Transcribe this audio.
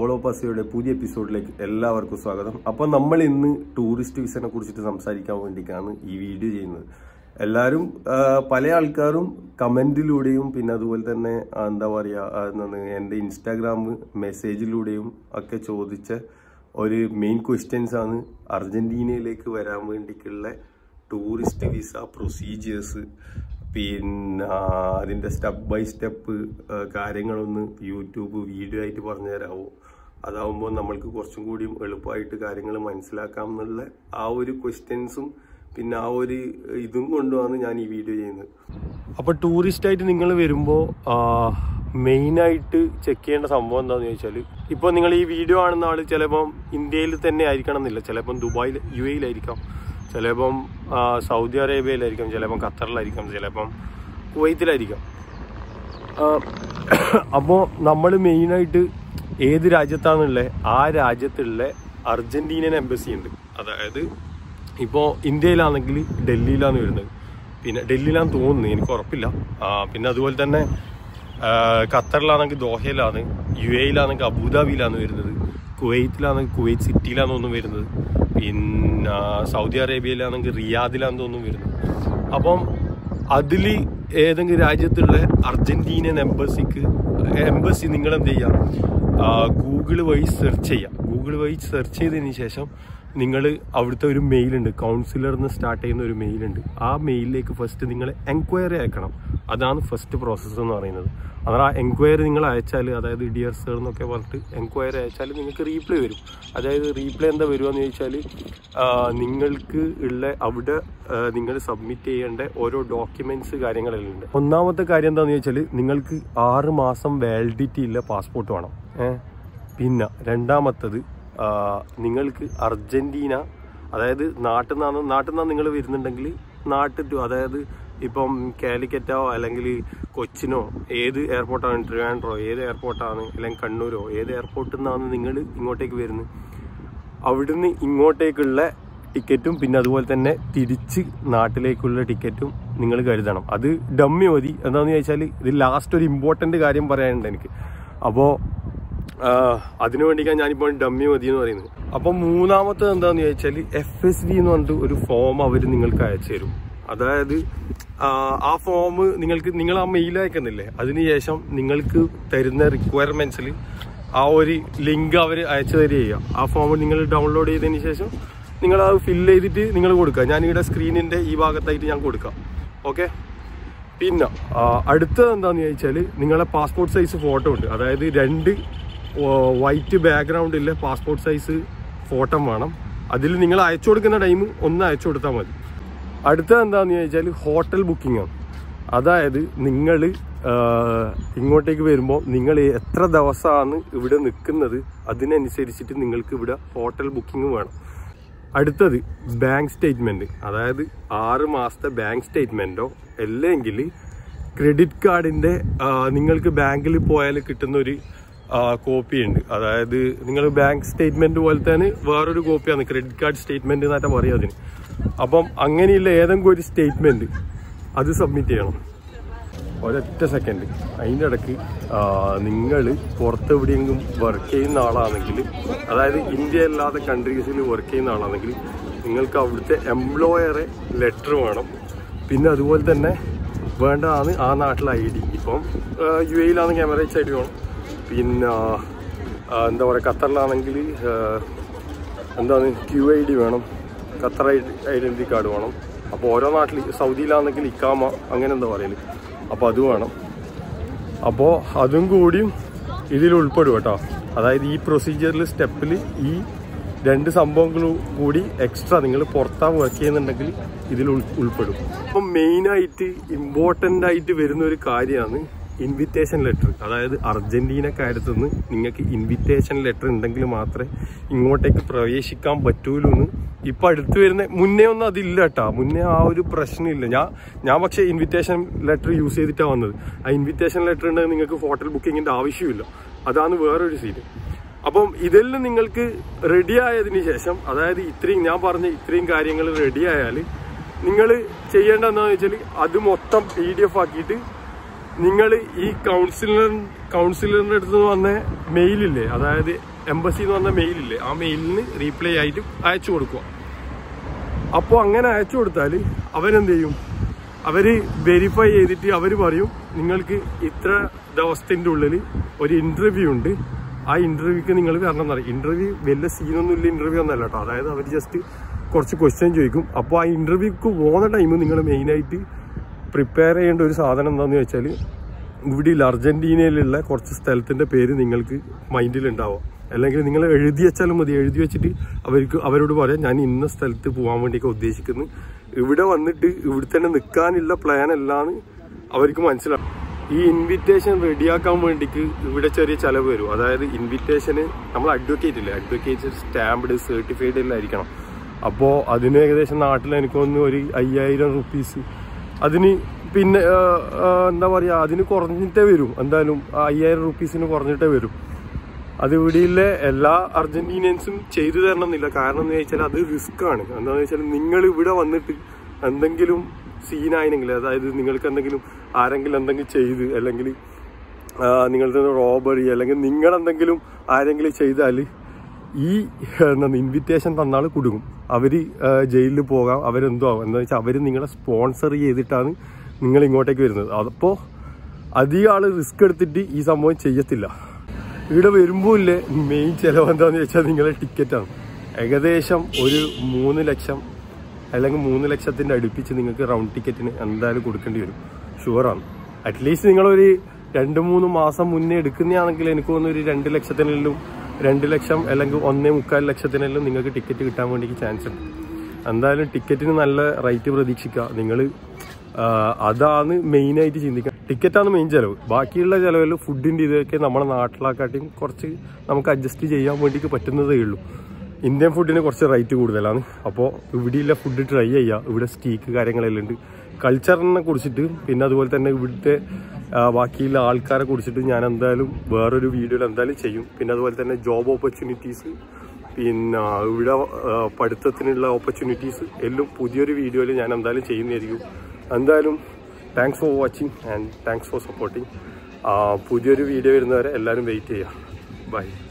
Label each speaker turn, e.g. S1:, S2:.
S1: follow പസിയുടെ പുതിയ എപ്പിസോഡിലേക്ക് എല്ലാവർക്കും സ്വാഗതം അപ്പോൾ നമ്മൾ ഇന്ന് ടൂറിസ്റ്റ് വിസനെ കുറിച്ചിട്ട് സംസാരിക്കാൻ വേണ്ടിയിട്ടാണ് ഈ വീഡിയോ ചെയ്യുന്നത് എല്ലാവരും ആ, പല ആൾക്കാരും കമന്റിലൂടെയും പിന്നെ അതുപോലെ തന്നെ ആ, എന്താ പറയുക എന്താണ് എൻ്റെ ഇൻസ്റ്റാഗ്രാം മെസ്സേജിലൂടെയും ഒക്കെ ചോദിച്ച ഒരു മെയിൻ ക്വസ്റ്റ്യൻസ് ആണ് അർജന്റീനയിലേക്ക് വരാൻ വേണ്ടിയിട്ടുള്ള ടൂറിസ്റ്റ് വിസ പ്രൊസീജിയേഴ്സ് പിന്നെ ആ, അതിന്റെ സ്റ്റെപ്പ് ബൈ സ്റ്റെപ്പ് കാര്യങ്ങളൊന്ന് യൂട്യൂബ് വീഡിയോ ആയിട്ട് പറഞ്ഞു തരാമോ അതാവുമ്പോൾ നമ്മൾക്ക് കുറച്ചും കൂടിയും എളുപ്പമായിട്ട് കാര്യങ്ങൾ മനസ്സിലാക്കാം എന്നുള്ള ആ ഒരു ക്വസ്റ്റ്യൻസും പിന്നെ ആ ഒരു ഇതും കൊണ്ടുമാണ് ഞാൻ ഈ വീഡിയോ ചെയ്യുന്നത് അപ്പോൾ ടൂറിസ്റ്റ് ആയിട്ട് നിങ്ങൾ വരുമ്പോൾ മെയിനായിട്ട് ചെക്ക് ചെയ്യേണ്ട സംഭവം എന്താണെന്ന് ചോദിച്ചാൽ ഇപ്പോൾ നിങ്ങൾ ഈ വീഡിയോ കാണുന്ന ആൾ ചിലപ്പം ഇന്ത്യയിൽ തന്നെ ആയിരിക്കണം എന്നില്ല ചിലപ്പം ദുബായിൽ യു എയിലായിരിക്കാം ചിലപ്പം ആ, സൗദി അറേബ്യയിലായിരിക്കും ചിലപ്പം ഖത്തറിലായിരിക്കും ചിലപ്പം കുവൈത്തിലായിരിക്കാം അപ്പോൾ നമ്മൾ മെയിനായിട്ട് ഏത് രാജ്യത്താണുള്ളത് ആ രാജ്യത്തുള്ള അർജന്റീനിയൻ എംബസി ഉണ്ട് അതായത് ഇപ്പോൾ ഇന്ത്യയിലാണെങ്കിൽ ഡൽഹിയിലാണ് വരുന്നത് പിന്നെ ഡൽഹിയിലാന്ന് തോന്നുന്നു എനിക്ക് ഉറപ്പില്ല ആ, പിന്നെ അതുപോലെ തന്നെ ആ, ഖത്തറിലാണെങ്കിൽ ദോഹയിലാണ് യു എയിലാണെങ്കിൽ അബുദാബിയിലാണ് വരുന്നത് കുവൈത്തിലാണെങ്കിൽ കുവൈത്ത് സിറ്റിയിലാണ് തോന്നുന്നു വരുന്നത് പിന്നെ സൗദി അറേബ്യയിലാണെങ്കിൽ റിയാദിലാന്ന് തോന്നുന്നു വരുന്നത് അപ്പം അതിൽ ഏതെങ്കിലും രാജ്യത്തുള്ള അർജന്റീനിയൻ എംബസിക്ക് എംബസി നിങ്ങൾ എന്ത് ചെയ്യാം ഗൂഗിൾ വഴി സെർച്ച് ചെയ്യാം ഗൂഗിൾ വഴി സെർച്ച് ചെയ്തതിന് ശേഷം നിങ്ങൾ അവിടുത്തെ ഒരു മെയിലുണ്ട് കൗൺസിലറിന്ന് സ്റ്റാർട്ട് ചെയ്യുന്ന ഒരു മെയിലുണ്ട് ആ മെയിലിലേക്ക് ഫസ്റ്റ് നിങ്ങൾ എൻക്വയറി അയക്കണം അതാണ് ഫസ്റ്റ് പ്രോസസ്സ് എന്ന് പറയുന്നത് അതാണ് ആ എൻക്വയറി നിങ്ങൾ അയച്ചാൽ അതായത് ഡിയർ സർ എന്നൊക്കെ പറഞ്ഞിട്ട് എൻക്വയറി അയച്ചാൽ നിങ്ങൾക്ക് റീപ്ലൈ വരും അതായത് റീപ്ലൈ എന്താ വരുവാന്ന് ചോദിച്ചാൽ നിങ്ങൾക്ക് ഉള്ള അവിടെ നിങ്ങൾ സബ്മിറ്റ് ചെയ്യേണ്ട ഓരോ ഡോക്യുമെന്റ്സ് കാര്യങ്ങളെല്ലാം ഉണ്ട് ഒന്നാമത്തെ കാര്യം എന്താണെന്ന് ചോദിച്ചാൽ നിങ്ങൾക്ക് ആറ് മാസം വാലിഡിറ്റി ഉള്ള പാസ്പോർട്ട് വേണം ഏഹ് പിന്നെ രണ്ടാമത്തത് ആ, നിങ്ങൾക്ക് അർജന്റീന അതായത് നാട്ടിൽ നിന്നാണ് നാട്ടിൽ നിന്നാണ് നിങ്ങൾ വരുന്നുണ്ടെങ്കിൽ നാട്ടിൽ to അതായത് ഇപ്പം കാലിക്കറ്റോ അല്ലെങ്കിൽ കൊച്ചിനോ ഏത് എയർപോർട്ടാണ് ട്രിവാൻഡ്രോ ഏത് എയർപോർട്ടാണ് അല്ലെങ്കിൽ കണ്ണൂരോ ഏത് എയർപോർട്ടിൽ നിന്നാണ് നിങ്ങൾ ഇങ്ങോട്ടേക്ക് വരുന്നത് അവിടുന്ന് ഇങ്ങോട്ടേക്കുള്ള ടിക്കറ്റും പിന്നെ അതുപോലെ തന്നെ തിരിച്ച് നാട്ടിലേക്കുള്ള ടിക്കറ്റും നിങ്ങൾ കരുതണം അത് ഡമ്മി മതി എന്താണെന്ന് ചോദിച്ചാൽ ഇത് ലാസ്റ്റ് ഒരു ഇമ്പോർട്ടൻ്റ് കാര്യം പറയാനുണ്ട് എനിക്ക് അപ്പോൾ അതിനു വേണ്ടിയിട്ടാണ് ഞാനിപ്പോൾ ഡമ്മി മതി എന്ന് പറയുന്നത് അപ്പം മൂന്നാമത്തത് എന്താണെന്ന് ചോദിച്ചാൽ എഫ് എസ് ഡി എന്ന് പറഞ്ഞിട്ട് ഒരു ഫോം അവർ നിങ്ങൾക്ക് അയച്ചു തരും അതായത് ആ, ആ ഫോം നിങ്ങൾക്ക് നിങ്ങൾ ആ മെയിൽ അയക്കുന്നില്ലേ അതിനുശേഷം നിങ്ങൾക്ക് തരുന്ന റിക്വയർമെന്റ്സിൽ ആ ഒരു ലിങ്ക് അവർ അയച്ചു തരിക ചെയ്യുക ആ ഫോം നിങ്ങൾ ഡൗൺലോഡ് ചെയ്തതിന് ശേഷം നിങ്ങൾ അത് ഫില്ല് ചെയ്തിട്ട് നിങ്ങൾ കൊടുക്കുക ഞാൻ ഇവിടെ സ്ക്രീനിന്റെ ഈ ഭാഗത്തായിട്ട് ഞാൻ കൊടുക്കാം ഓക്കെ പിന്നെ ആ, അടുത്തത് എന്താന്ന് ചോദിച്ചാൽ നിങ്ങളെ പാസ്പോർട്ട് സൈസ് ഫോട്ടോ ഉണ്ട് അതായത് രണ്ട് വൈറ്റ് ബാക്ക്ഗ്രൗണ്ടിലെ പാസ്പോർട്ട് സൈസ് ഫോട്ടോ വേണം അതിൽ നിങ്ങൾ അയച്ചു കൊടുക്കുന്ന ടൈം ഒന്ന് അയച്ചു കൊടുത്താൽ മതി അടുത്തത് എന്താന്ന് ചോദിച്ചാൽ ഹോട്ടൽ ബുക്കിംഗ് ആണ് അതായത് നിങ്ങൾ ഇങ്ങോട്ടേക്ക് വരുമ്പോൾ നിങ്ങൾ എത്ര ദിവസമാണ് ഇവിടെ നിൽക്കുന്നത് അതിനനുസരിച്ചിട്ട് നിങ്ങൾക്ക് ഇവിടെ ഹോട്ടൽ ബുക്കിംഗ് വേണം അടുത്തത് ബാങ്ക് സ്റ്റേറ്റ്മെന്റ് അതായത് ആറ് മാസത്തെ ബാങ്ക് സ്റ്റേറ്റ്മെന്റോ അല്ലെങ്കിൽ ക്രെഡിറ്റ് കാർഡിന്റെ ആ, നിങ്ങൾക്ക് ബാങ്കിൽ പോയാൽ കിട്ടുന്ന ഒരു കോപ്പി ഉണ്ട് അതായത് നിങ്ങൾ ബാങ്ക് സ്റ്റേറ്റ്മെന്റ് പോലെ തന്നെ വേറൊരു കോപ്പിയാണ് ക്രെഡിറ്റ് കാർഡ് സ്റ്റേറ്റ്മെന്റ് എന്നായിട്ട് പറയുക അതിന് അപ്പം അങ്ങനെയുള്ള ഏതെങ്കിലും ഒരു സ്റ്റേറ്റ്മെന്റ് അത് സബ്മിറ്റ് ചെയ്യണം ഒരൊറ്റ സെക്കൻഡ് അതിൻ്റെ ഇടയ്ക്ക് നിങ്ങൾ പുറത്തെവിടെയെങ്കിലും വർക്ക് ചെയ്യുന്ന ആളാണെങ്കിൽ അതായത് ഇന്ത്യ അല്ലാത്ത കൺട്രീസിൽ വർക്ക് ചെയ്യുന്ന ആളാണെങ്കിൽ നിങ്ങൾക്ക് അവിടുത്തെ എംപ്ലോയറെ ലെറ്റർ വേണം പിന്നെ അതുപോലെ തന്നെ വേണ്ടതാണ് ആ നാട്ടിലെ ഐ ഡി ഇപ്പം യു എയിലാണെങ്കിൽ എമറേറ്റ്സ് ഐ ഡി വേണം പിന്നെ ആ, എന്താ പറയുക ഖത്തറിലാണെങ്കിൽ എന്താണ് ക്യു ഐ ഡി വേണം ഖത്തർ ഐഡന്റിറ്റി കാർഡ് വേണം അപ്പോൾ ഓരോ നാട്ടിൽ സൗദിയിലാണെങ്കിൽ ഇക്കാമ അങ്ങനെ എന്താ പറയല് അപ്പോൾ അത് വേണം അപ്പോൾ അതും കൂടിയും ഇതിൽ ഉൾപ്പെടും കേട്ടോ അതായത് ഈ പ്രൊസീജിയറിൽ സ്റ്റെപ്പിൽ ഈ രണ്ട് സംഭവങ്ങളും കൂടി എക്സ്ട്രാ നിങ്ങൾ പുറത്താ വർക്ക് ചെയ്യുന്നുണ്ടെങ്കിൽ ഇതിൽ ഉൾ- ഉൾപ്പെടും അപ്പം മെയിനായിട്ട് ഇമ്പോർട്ടൻ്റ് ആയിട്ട് വരുന്ന ഒരു കാര്യമാണ് ഇൻവിറ്റേഷൻ ലെറ്റർ അതായത് അർജന്റീനക്കാരത്തു നിന്ന് നിങ്ങൾക്ക് ഇൻവിറ്റേഷൻ ലെറ്റർ ഉണ്ടെങ്കിൽ മാത്രമേ ഇങ്ങോട്ടേക്ക് പ്രവേശിക്കാൻ പറ്റൂലൂ എന്ന് ഇപ്പൊ അടുത്ത് വരുന്ന മുന്നേ ഒന്നും അതില്ല കേട്ടാ മുന്നേ ആ ഒരു പ്രശ്നമില്ല ഞാൻ ഞാൻ പക്ഷേ ഇൻവിറ്റേഷൻ ലെറ്റർ യൂസ് ചെയ്തിട്ടാണ് വന്നത് ആ ഇൻവിറ്റേഷൻ ലെറ്റർ ഉണ്ടെങ്കിൽ നിങ്ങൾക്ക് ഹോട്ടൽ ബുക്കിങ്ങിന്റെ ആവശ്യമില്ല അതാണ് വേറൊരു സീന് അപ്പം ഇതെല്ലാം നിങ്ങൾക്ക് റെഡി ആയതിനു ശേഷം അതായത് ഇത്രയും ഞാൻ പറഞ്ഞ ഇത്രയും കാര്യങ്ങൾ റെഡി ആയാൽ നിങ്ങൾ ചെയ്യേണ്ട എന്താണെന്ന് വെച്ചാൽ അത് മൊത്തം പി ഡി എഫ് ആക്കിയിട്ട് നിങ്ങൾ ഈ കൗൺസിലർ കൗൺസിലറിന്റെ അടുത്ത് നിന്ന് വന്ന മെയിലില്ലേ അതായത് എംബസി എന്ന് പറഞ്ഞ മെയിലില്ലേ ആ മെയിലിന് റീപ്ലൈ ആയിട്ട് അയച്ചു കൊടുക്കുക അപ്പോൾ അങ്ങനെ അയച്ചു കൊടുത്താൽ അവരെന്ത് ചെയ്യും അവര് വെരിഫൈ ചെയ്തിട്ട് അവർ പറയും നിങ്ങൾക്ക് ഇത്ര ദിവസത്തിന്റെ ഉള്ളിൽ ഒരു ഇന്റർവ്യൂ ഉണ്ട് ആ ഇന്റർവ്യൂക്ക് നിങ്ങൾ വരണം എന്ന് പറയും ഇന്റർവ്യൂ വലിയ സീനൊന്നും ഇല്ല ഇന്റർവ്യൂ ഒന്നല്ല കേട്ടോ അതായത് അവർ ജസ്റ്റ് കുറച്ച് ക്വസ്റ്റ്യൻ ചോദിക്കും അപ്പോൾ ആ ഇന്റർവ്യൂക്ക് പോകുന്ന ടൈം നിങ്ങൾ മെയിനായിട്ട് പ്രിപ്പയർ ചെയ്യേണ്ട ഒരു സാധനം എന്താണെന്ന് വെച്ചാൽ ഇവിടെ അർജന്റീനയിലുള്ള കുറച്ച് സ്ഥലത്തിന്റെ പേര് നിങ്ങൾക്ക് മൈൻഡിൽ ഉണ്ടാവും അല്ലെങ്കിൽ നിങ്ങൾ എഴുതി വെച്ചാലും മതി എഴുതി വെച്ചിട്ട് അവർക്ക് അവരോട് പറയാം ഞാൻ ഇന്ന സ്ഥലത്ത് പോകാൻ വേണ്ടിയൊക്കെ ഉദ്ദേശിക്കുന്നു ഇവിടെ വന്നിട്ട് ഇവിടെ തന്നെ നിൽക്കാനുള്ള പ്ലാൻ അല്ലാന്ന് അവർക്ക് മനസ്സിലാവും ഈ ഇൻവിറ്റേഷൻ റെഡിയാക്കാൻ വേണ്ടിക്ക് ഇവിടെ ചെറിയ ചെലവ് വരും അതായത് ഇൻവിറ്റേഷന് നമ്മൾ അഡ്വക്കേറ്റ് ഇല്ലേ അഡ്വക്കേറ്റ് സ്റ്റാമ്പ്ഡ് സർട്ടിഫൈഡ് എല്ലാം ആയിരിക്കണം അപ്പോൾ അതിന് ഏകദേശം നാട്ടിൽ എനിക്ക് തോന്നുന്നു ഒരു അയ്യായിരം റുപ്പീസ് അതിന് പിന്നെ ആ, ആ, എന്താ പറയുക അതിന് കുറഞ്ഞിട്ടേ വരും എന്തായാലും ആ അയ്യായിരം റുപ്പീസിന് കുറഞ്ഞിട്ടേ വരും അത് ഇവിടെയുള്ള എല്ലാ അർജന്റീനിയൻസും ചെയ്തു തരണം എന്നില്ല കാരണം എന്ന് വെച്ചാൽ അത് റിസ്ക് ആണ് എന്താണെന്ന് വെച്ചാൽ നിങ്ങൾ ഇവിടെ വന്നിട്ട് എന്തെങ്കിലും സീനായിരുന്നെങ്കിൽ അതായത് നിങ്ങൾക്ക് എന്തെങ്കിലും ആരെങ്കിലും എന്തെങ്കിലും ചെയ്ത് അല്ലെങ്കിൽ നിങ്ങളുടെ റോബറി അല്ലെങ്കിൽ നിങ്ങളെന്തെങ്കിലും ആരെങ്കിലും ചെയ്താൽ ഈ എന്താണ് ഇൻവിറ്റേഷൻ തന്നാൾ കുടുങ്ങും അവര് ആ, ജയിലിൽ പോകാം അവരെന്തോ ആവും എന്താ വെച്ചാൽ അവര് നിങ്ങളെ സ്പോൺസർ ചെയ്തിട്ടാണ് നിങ്ങൾ ഇങ്ങോട്ടേക്ക് വരുന്നത് അപ്പോൾ അധികം ആള് റിസ്ക് എടുത്തിട്ട് ഈ സംഭവം ചെയ്യത്തില്ല ഇവിടെ വരുമ്പോൾ ഇല്ലേ മെയിൻ ചിലവ് എന്താണെന്ന് വെച്ചാൽ നിങ്ങളെ ടിക്കറ്റാണ് ഏകദേശം ഒരു മൂന്ന് ലക്ഷം അല്ലെങ്കിൽ മൂന്ന് ലക്ഷത്തിന്റെ അടുപ്പിച്ച് നിങ്ങൾക്ക് റൗണ്ട് ടിക്കറ്റിന് എന്തായാലും കൊടുക്കേണ്ടി വരും ഷുവറാണ് അറ്റ്ലീസ്റ്റ് നിങ്ങളൊരു രണ്ട് മൂന്ന് മാസം മുന്നേ എടുക്കുന്നതാണെങ്കിൽ എനിക്ക് തോന്നുന്നു ഒരു രണ്ട് ലക്ഷത്തിനെല്ലാം രണ്ട് ലക്ഷം അല്ലെങ്കിൽ ഒന്നേ മുക്കാൽ ലക്ഷത്തിനെല്ലാം നിങ്ങൾക്ക് ടിക്കറ്റ് കിട്ടാൻ വേണ്ടി ചാൻസ് ഉണ്ട് എന്തായാലും ടിക്കറ്റിന് നല്ല റേറ്റ് പ്രതീക്ഷിക്കുക നിങ്ങൾ അതാണ് മെയിനായിട്ട് ചിന്തിക്കുക ടിക്കറ്റാണ് മെയിൻ ചിലവ് ബാക്കിയുള്ള ചിലവിൽ ഫുഡിൻ്റെ ഇതൊക്കെ നമ്മുടെ നാട്ടിലാക്കാട്ടിയും കുറച്ച് നമുക്ക് അഡ്ജസ്റ്റ് ചെയ്യാൻ വേണ്ടിയിട്ട് പറ്റുന്നതേ ഉള്ളൂ ഇന്ത്യൻ ഫുഡിന് കുറച്ച് റേറ്റ് കൂടുതലാണ് അപ്പോൾ ഇവിടെയുള്ള ഫുഡ് ട്രൈ ചെയ്യുക ഇവിടെ സ്റ്റീക്ക് കാര്യങ്ങളെല്ലാം ഉണ്ട് കൾച്ചറിനെ കുറിച്ചിട്ട് പിന്നെ അതുപോലെ തന്നെ ഇവിടുത്തെ ആ, ബാക്കിയുള്ള ആൾക്കാരെ കുറിച്ചിട്ട് ഞാൻ എന്തായാലും വേറൊരു വീഡിയോയിൽ എന്തായാലും ചെയ്യും പിന്നെ അതുപോലെ തന്നെ ജോബ് ഓപ്പർച്യൂണിറ്റീസ് പിന്നെ ഇവിടെ ആ, പഠിത്തത്തിനുള്ള ഓപ്പർച്യൂണിറ്റീസ് എല്ലാം പുതിയൊരു വീഡിയോയിൽ ഞാൻ എന്തായാലും ചെയ്യുന്നതായിരിക്കും എന്തായാലും thanks for watching and thanks for supporting പുതിയൊരു വീഡിയോ വരുന്നവരെ എല്ലാവരും വെയിറ്റ് ചെയ്യുക ബൈ